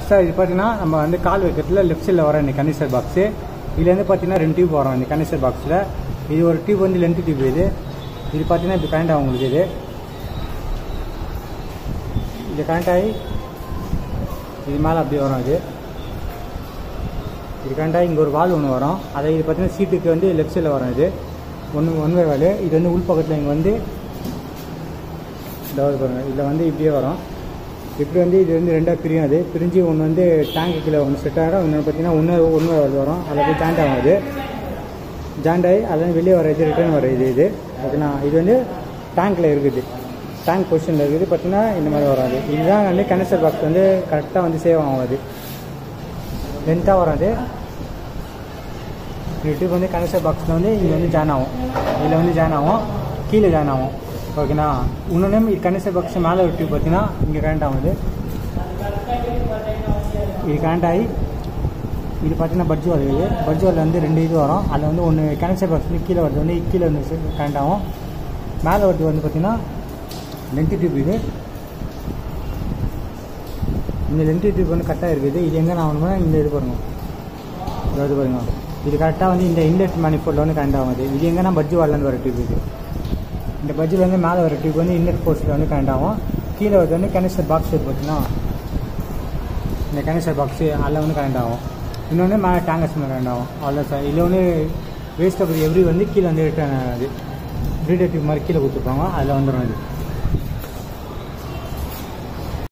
sir இது பார்த்தீங்கன்னா நம்ம வந்து கால் வைக்கிறதுல லெஃப்ட் சைடில் வர இந்த கண்டிஷனர் பாக்ஸு இதுலேருந்து பார்த்தீங்கன்னா ரெண்டு டியூப் வரும் இந்த கண்டிஷனர் பாக்ஸில் இது ஒரு டியூப் வந்து லென்த் டியூப் இது இது பார்த்தீங்கன்னா இப்படி கரண்ட் ஆகும் உங்களுக்கு இது இது கரண்ட் ஆகி இது மேலே அப்படியே வரும் இது இது கரண்ட் ஆகி இங்கே ஒரு வால் ஒன்று வரும் அதை இது பார்த்தீங்கன்னா சீட்டுக்கு வந்து லெஃப்ட் சைடில் வரும் இது ஒன்று ஒன் வே வால் இது வந்து உள் பக்கத்தில் இங்கே வந்து இந்த பாருங்க இதில் வந்து இப்படியே வரும் இப்படி வந்து இது வந்து ரெண்டாக பிரியும் அது பிரிஞ்சு ஒன்று வந்து டேங்க்கு கீழே ஒன்று செட் ஆகிடும் இன்னொன்று பார்த்தீங்கன்னா ஒன்று ஒன்று வரும் அதில் போய் ஜாயிண்ட் ஆகும் அது ஜாயிண்ட் ஆகி அதில் வெளியே வர இது ரிட்டர்ன் வர இது இது ஓகேண்ணா இது வந்து டேங்க்கில் இருக்குது டேங்க் பொசிஷனில் இருக்குது பார்த்தீங்கன்னா இந்த மாதிரி வராது இதுதான் வந்து கனெக்டர் பாக்ஸ் வந்து கரெக்டாக வந்து சேவ் ஆகும் அது லென்த்தாக வராது டியூப் வந்து கனெக்டர் பாக்ஸில் வந்து இங்கே வந்து ஜாயின் ஆகும் இதில் வந்து ஜாயின் ஆகும் கீழே ஜாயின் ஆகும் ஓகேண்ணா இன்னொன்று கனெக்டர் பாக்ஸ் மேலே ஒரு டியூப் பார்த்தீங்கன்னா இங்கே கரண்ட் ஆகுது இது கரண்ட் ஆகி இது பார்த்தீங்கன்னா பட்ஜ் வால் இது பட்ஜ் வாலில் வந்து ரெண்டு இது வரும் அதில் வந்து ஒன்று கனெக்டர் பாக்ஸ் வந்து கீழே வருது வந்து கீழே வந்து கரண்ட் ஆகும் மேலே வருது வந்து பார்த்தீங்கன்னா லென்த் டியூப் இது இந்த லென்த் டியூப் வந்து கரெக்டாக இருக்குது இது எங்கே நான் ஆகணும்னா இந்த இது பாருங்க இது பாருங்க இது கரெக்டாக வந்து இந்த இன்லெட் மேனிஃபோல்டில் வந்து கரண்ட் ஆகுது இது எங்கன்னா பட்ஜ் வால்லேருந்து வர டியூப் இது இந்த பட்ஜில் வந்து மேலே வர டியூப் வந்து இன்லெட் போர்ஸில் வந்து கரண்ட் ஆகும் கீழே வந்து வந்து கனெக்டர் பாக்ஸ் இருக்குது பார்த்தீங்கன்னா இந்த கனெக்டர் பாக்ஸு அதில் வந்து கரண்ட் ஆகும் இன்னொன்று மேலே டேங்கர்ஸ் மேலே கரண்ட் ஆகும் அவ்வளோ சார் இதில் வந்து வேஸ்ட் ஆஃப் எவ்ரி வந்து கீழே வந்து ரிட்டர்ன் ஆகுது ப்ரீடர் டியூப் மாதிரி கீழே கொடுத்துருப்பாங்க அதில் வந்துடும் இது